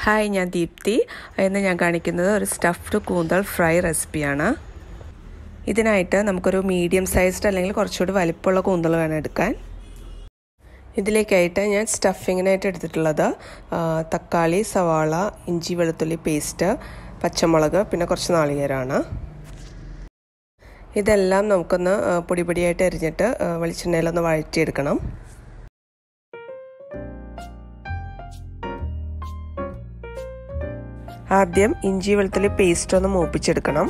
hi ഞാൻ ദീപ്തി ഇന്ന് ഞാൻ കാണിക്കുന്നത് ഒരു സ്റ്റഫ്ഡ് കൂന്തൽ ഫ്രൈ റെസിപ്പിയാണ് ഇതിനായിട്ട് നമുക്കൊരു മീഡിയം സൈസ്ഡ് അല്ലെങ്കിൽ കുറച്ചുകൂടി വലിപ്പമുള്ള കൂന്തൽ വേണം എടുക്കാൻ ഇതിലേക്കായിട്ട് ഞാൻ സ്റ്റഫിങ്ങിനായിട്ട് എടുത്തിട്ടുള്ളത് തക്കാളി സവാള ഇഞ്ചി വെളുത്തുള്ളി പേസ്റ്റ് പച്ചമുളക് പിന്നെ കുറച്ച് നാളികേരമാണ് ഇതെല്ലാം നമുക്കൊന്ന് പൊടി പൊടിയായിട്ട് അരിഞ്ഞിട്ട് വെളിച്ചെണ്ണയിലൊന്ന് വഴറ്റിയെടുക്കണം ആദ്യം ഇഞ്ചി വെളുത്തുള്ളി പേസ്റ്റ് ഒന്ന് മൂപ്പിച്ചെടുക്കണം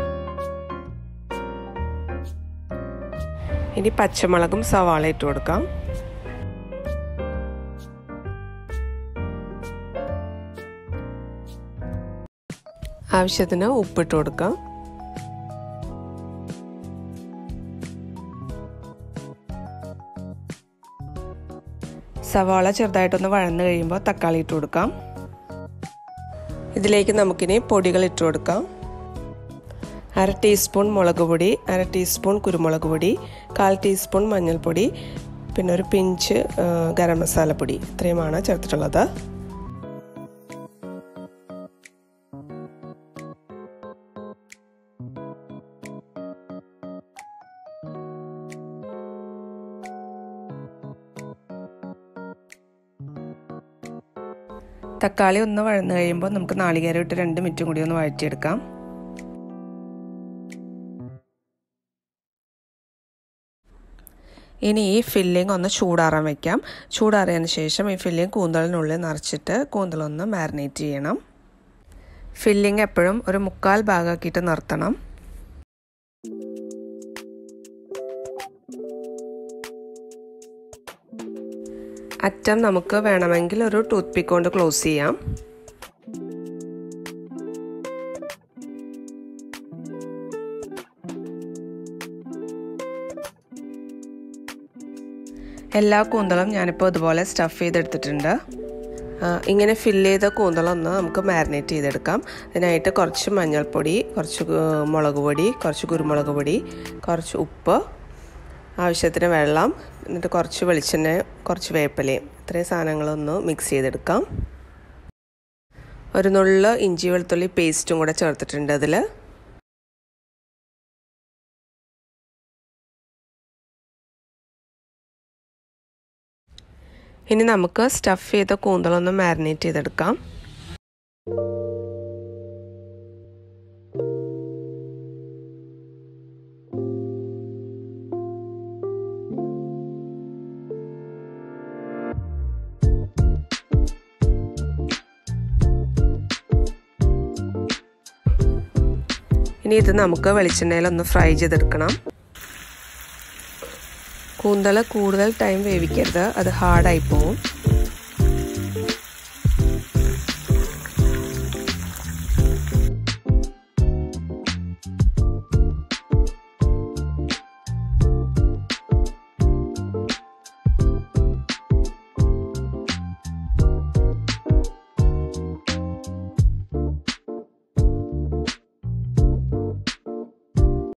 ഇനി പച്ചമുളകും സവാള ഇട്ട് കൊടുക്കാം ആവശ്യത്തിന് ഉപ്പിട്ട് കൊടുക്കാം സവാള ചെറുതായിട്ടൊന്ന് വഴന്നു കഴിയുമ്പോൾ തക്കാളി ഇട്ട് കൊടുക്കാം ഇതിലേക്ക് നമുക്കിനി പൊടികൾ ഇട്ട് കൊടുക്കാം അര ടീസ്പൂൺ മുളക് പൊടി അര ടീസ്പൂൺ കുരുമുളക് പൊടി കാൽ ടീസ്പൂൺ മഞ്ഞൾപ്പൊടി പിന്നെ ഒരു പിഞ്ച് ഗരം മസാലപ്പൊടി ഇത്രയുമാണ് ചേർത്തിട്ടുള്ളത് തക്കാളി ഒന്ന് വഴന്നു കഴിയുമ്പോൾ നമുക്ക് നാളികേരം ഇട്ട് രണ്ട് മിനിറ്റും കൂടി ഒന്ന് വഴറ്റിയെടുക്കാം ഇനി ഈ ഫില്ലിംഗ് ഒന്ന് ചൂടാറാൻ വയ്ക്കാം ചൂടാറിയതിന് ശേഷം ഈ ഫില്ലിംഗ് കൂന്തളിനുള്ളിൽ നിറച്ചിട്ട് കൂന്തളൊന്ന് മാരിനേറ്റ് ചെയ്യണം ഫില്ലിംഗ് എപ്പോഴും ഒരു മുക്കാൽ ഭാഗമാക്കിയിട്ട് നിർത്തണം അറ്റം നമുക്ക് വേണമെങ്കിൽ ഒരു ടൂത്ത് പിക്ക് കൊണ്ട് ക്ലോസ് ചെയ്യാം എല്ലാ കൂന്തളും ഞാനിപ്പോൾ ഇതുപോലെ സ്റ്റഫ് ചെയ്തെടുത്തിട്ടുണ്ട് ഇങ്ങനെ ഫില്ല് ചെയ്ത കൂന്തളൊന്ന് നമുക്ക് മാരിനേറ്റ് ചെയ്തെടുക്കാം അതിനായിട്ട് കുറച്ച് മഞ്ഞൾപ്പൊടി കുറച്ച് മുളക് പൊടി കുറച്ച് കുരുമുളക് പൊടി കുറച്ച് ഉപ്പ് ആവശ്യത്തിന് വെള്ളം എന്നിട്ട് കുറച്ച് വെളിച്ചെണ്ണ കുറച്ച് വേപ്പിലയും ഇത്രയും സാധനങ്ങളൊന്ന് മിക്സ് ചെയ്തെടുക്കാം ഒരു നുള്ള ഇഞ്ചി വെളുത്തുള്ളി പേസ്റ്റും കൂടെ ചേർത്തിട്ടുണ്ട് അതിൽ ഇനി നമുക്ക് സ്റ്റഫ് ചെയ്ത കൂന്തളൊന്ന് മാരിനേറ്റ് ചെയ്തെടുക്കാം ഇനി ഇത് നമുക്ക് വെളിച്ചെണ്ണയിലൊന്ന് ഫ്രൈ ചെയ്തെടുക്കണം കൂന്തൽ കൂടുതൽ ടൈം വേവിക്കരുത് അത് ഹാർഡായി പോവും